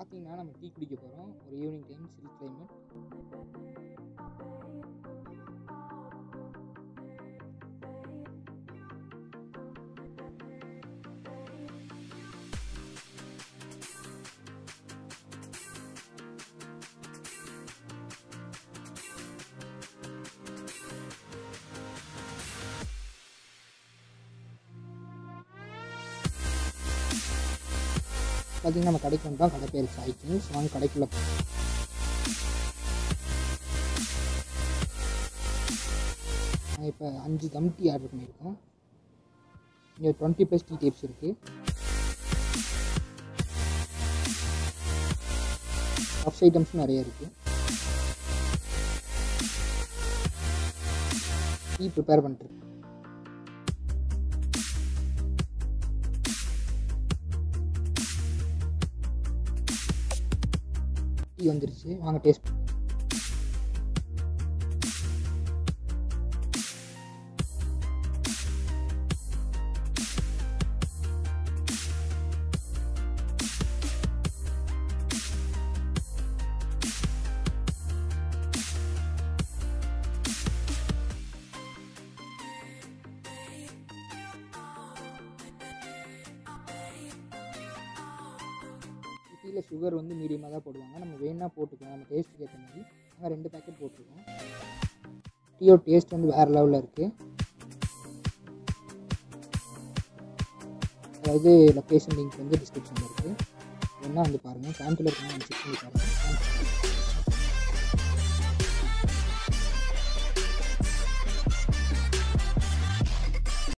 பார்த்தீங்கன்னா நம்ம டீ குடிக்க போகிறோம் ஒரு ஈவினிங் டைம் சில் கிளைமேட் பார்த்தீங்கன்னா நம்ம கடைக்கு வந்துட்டோம் கடை பேர் சாய் கிங்ஸ் வாங்க கடைக்குள்ளே போகிறோம் நாங்கள் இப்போ அஞ்சு தம் டீ ஆர்டர் பண்ணியிருக்கோம் இங்கே டுவெண்ட்டி ப்ளஸ் டீ டைப்ஸ் இருக்குது பப்ஸ் ஐட்டம்ஸும் நிறைய இருக்குது டீ ப்ரிப்பேர் பண்ணிட்டு டீ வந்துருச்சு வாங்க டேஸ்ட் டீயில் சுகர் வந்து மீடியமாக தான் போடுவாங்க நம்ம வேணால் போட்டுக்கலாம் நம்ம டேஸ்ட்டுக்கு ஏற்ற மாதிரி நாங்கள் ரெண்டு பேக்கெட் போட்டிருக்கோம் டீயோட டேஸ்ட் வந்து வேறு லெவலில் இருக்குது அதாவது லொக்கேஷன் லிங்க் வந்து டிஸ்கிரிப்ஷனில் இருக்குது வேணால் வந்து பாருங்கள் கோயம்புத்தூர் இருக்கவங்க செக் பண்ணி பாருங்கள்